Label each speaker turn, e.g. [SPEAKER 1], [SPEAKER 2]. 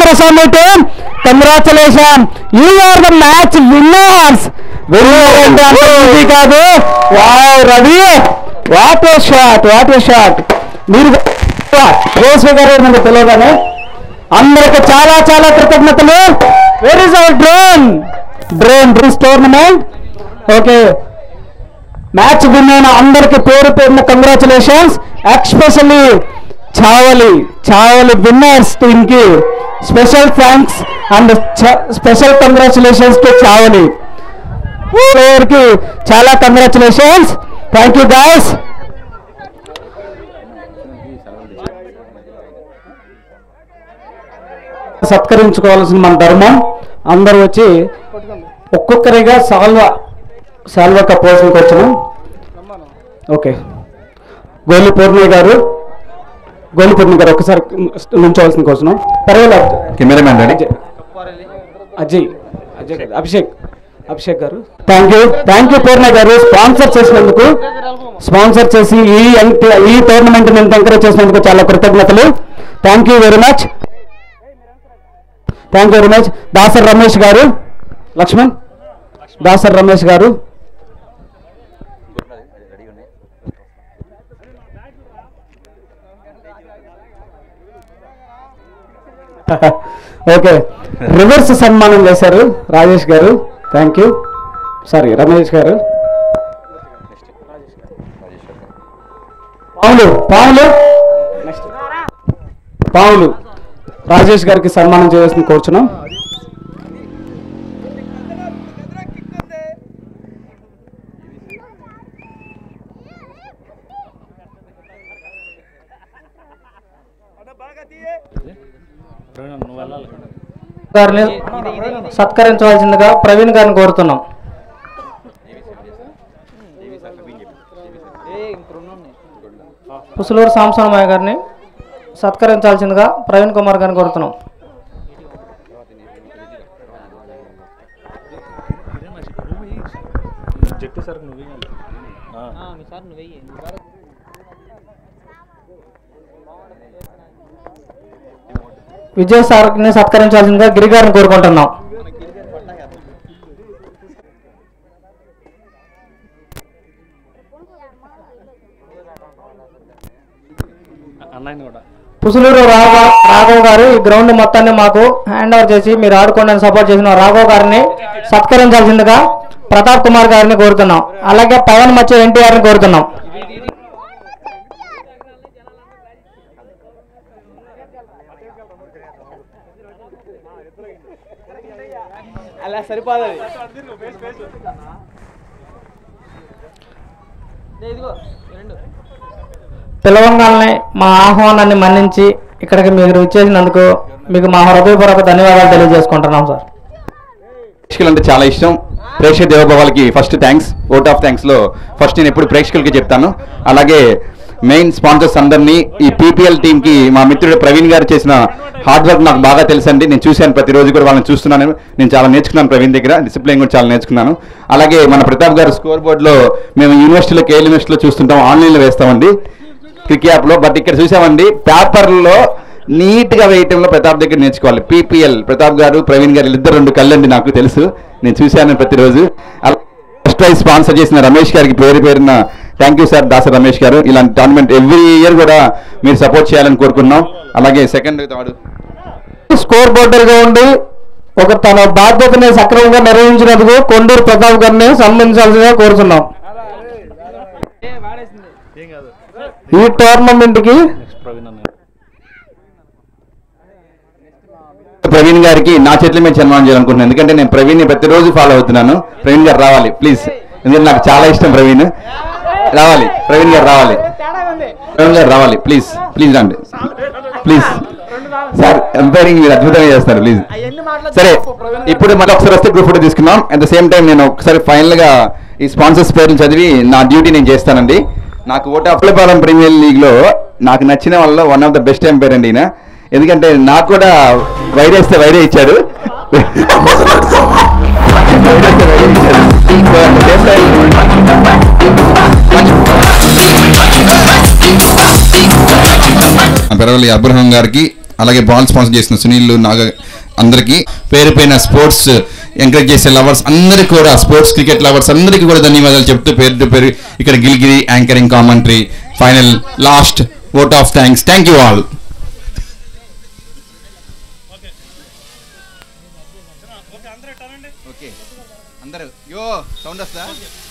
[SPEAKER 1] Saraswamy team, congratulations. You are the match winners. Winner అంటే అంత easy కాదు wow Ravi what a shot what a shot మీరు జోస్వి గారు మనకు తెలియగానే అందరికి చాలా చాలా కృతజ్ఞతలు where is our drone drone డ్రీస్ టోర్నమెంట్ ఓకే మ్యాచ్ విన్ అయిన అందరికి పేరు పేరున congratulations especially Chavali Chavali winners team కి special thanks and special congratulations to Chavali player కి చాలా కంగ్రాచులేషన్స్ థ్యాంక్ యూ గాయస్ సత్కరించుకోవాల్సిన మన ధర్మం అందరూ వచ్చి ఒక్కొక్కరిగా సాల్వా సాల్వా కప్పోవాల్సిందికి వచ్చినాం ఓకే గోలి పూర్ణయ్య గారు గోలి పూర్ణయ్య గారు ఒక్కసారి నుంచోవాల్సిన కోసం పర్వాలేదు
[SPEAKER 2] కెమెరామ్యాన్ రెడీ
[SPEAKER 1] అజయ్ అజయ్ కాదు, Abhishek Abhishek garu thank you thank you Purnaiah garu sponsor చేసినందుకు స్పాన్సర్ చేసి ఈ యంగ్ ఈ టోర్నమెంట్ నేను ఎంకరేజ్ చేసినందుకు చాలా కృతజ్ఞతలు thank you very much thank you very much Dasar Ramesh garu Laxman దాసర్ Ramesh గారు ఓకే రివర్స్ సన్మానం చేశారు రాజేష్ గారు థ్యాంక్ యూ సారీ రమేష్ గారు పాములు పాములు పాములు రాజేష్ గారికి సన్మానం చేయాల్సింది కోరుచున్నాం
[SPEAKER 3] గారిని సత్కరించవలసిందిగా ప్రవీణ్ గారిని కోరుతున్నాం పుసులూరు సాంసనమయ్య గారిని సత్కరించాల్సిందిగా ప్రవీణ్ కుమార్ గారిని కోరుతున్నాం విజయ్ సార్ని సత్కరించాల్సిందిగా గిరి గారిని కోరుకుంటున్నాం పుసులూరు రాఘవ రాఘవ్ గారు ఈ గ్రౌండ్ మొత్తాన్ని మాకు హ్యాండ్ ఓవర్ చేసి మీరు ఆడుకోండి అని సపోర్ట్ చేసిన రాఘవ్ గారిని సత్కరించాల్సిందిగా ప్రతాప్ కుమార్ గారిని కోరుతున్నాం అలాగే పవన్ మచ్చ ఎన్టీఆర్ని కోరుతున్నాం
[SPEAKER 4] అలా సరిపోదు ఇదిగో రెండు
[SPEAKER 3] పిలవంగానే మా ఆహ్వానాన్ని మన్నించి ఇక్కడికి మీరు వచ్చేసినందుకు మీకు మా హృదయపూర్వక ధన్యవాదాలు తెలియజేసుకుంటున్నాం సార్
[SPEAKER 2] ప్రేక్షకులు అంటే చాలా ఇష్టం ప్రేక్షక దేవభావాలకి first thanks vote of thanks లో ఫస్ట్ నేను ఎప్పుడు ప్రేక్షకులకి చెప్తాను అలాగే మెయిన్ స్పాన్సర్స్ అందరినీ ఈ పీపీఎల్ టీమ్ కి మా మిత్రుడు ప్రవీణ్ గారు చేసిన హార్డ్ వర్క్ నాకు బాగా తెలుసండి నేను చూశాను ప్రతిరోజు కూడా వాళ్ళని చూస్తున్నాను నేను చాలా నేర్చుకున్నాను ప్రవీణ్ దగ్గర డిసిప్లిన్ కూడా చాలా నేర్చుకున్నాను అలాగే మన ప్రతాప్ గారు స్కోర్ బోర్డులో మేము యూనివర్సిటీలో కేఎల్ యూనివర్సిటీలో చూస్తుంటాం ఆన్లైన్లో వేస్తామండి క్రిక్ యాప్లో బట్ ఇక్కడ చూసామండి పేపర్లో నీట్గా వేయటంలో ప్రతాప్ దగ్గర నేర్చుకోవాలి పీపీఎల్ ప్రతాప్ గారు ప్రవీణ్ గారు ఇద్దరు రెండు కళ్ళండి నాకు తెలుసు నేను చూశాను ప్రతిరోజు ఫస్ట్ ప్రైజ్ స్పాన్సర్ చేసిన రమేష్ గారికి పేరు పేరున థ్యాంక్ యూ సార్ దాస రమేష్ గారు ఇలాంటి టోర్నమెంట్ ఎవ్రీ ఇయర్ కూడా మీరు సపోర్ట్ చేయాలని కోరుకున్నాం అలాగే సెకండ్ థర్డ్
[SPEAKER 1] స్కోర్ బోర్డర్గా ఉండి ఒక తన బాధ్యతని సక్రమంగా నిర్వహించినందుకు కొండూరు ప్రతాప్ గారిని సన్మానించాల్సిందిగా కోరుతున్నాం ఈ టోర్నమెంట్ కి
[SPEAKER 2] ప్రవీణ్ గారికి నా చేతుల మీద సన్మానం చేయాలనుకుంటున్నాను ఎందుకంటే నేను ప్రవీణ్ ప్రతిరోజు ఫాలో అవుతున్నాను ప్రవీణ్ గారు రావాలి ప్లీజ్ ఎందుకంటే నాకు చాలా ఇష్టం ప్రవీణ్ రావాలి ప్రవీణ్ గారు రావాలి ప్రవీణ్ గారు రావాలి ప్లీజ్ ప్లీజ్ రండి ప్లీజ్ సార్ ఎంపైరింగ్ మీరు అద్భుతంగా చేస్తారు ప్లీజ్ సరే ఇప్పుడు మళ్ళీ ఒకసారి వస్తే గ్రూప్ ఫోటో తీసుకుందాం అట్ ద సేమ్ టైం నేను ఒకసారి ఫైనల్ గా ఈ స్పాన్సర్స్ పేర్లు చదివి నా డ్యూటీ నేను చేస్తానండి నాకు ఓటు అప్పలపాలెం ప్రీమియర్ లీగ్ లో నాకు నచ్చిన వాళ్ళలో one of the best umpire అండి ఈయన ఎందుకంటే నాకు కూడా వైరే ఇస్తే వైరే ఇచ్చాడు వైరే ఇస్తే వైరే ఇచ్చాడు. So, at the same time,
[SPEAKER 5] Peravali Abraham గారికి అలాగే బాల్ స్పాన్సర్ చేసిన సునీల్ నాగ అందరికీ పేరు పైన స్పోర్ట్స్ ఎంకరేజ్ చేసే లవర్స్ అందరికీ కూడా స్పోర్ట్స్ క్రికెట్ లవర్స్ అందరికీ కూడా ధన్యవాదాలు చెప్తూ పేరు టు పేరు ఇక్కడ గిలిగిరి anchoring commentary final last vote of thanks thank you all
[SPEAKER 2] okay అందరూ యో సౌండ్ వస్తా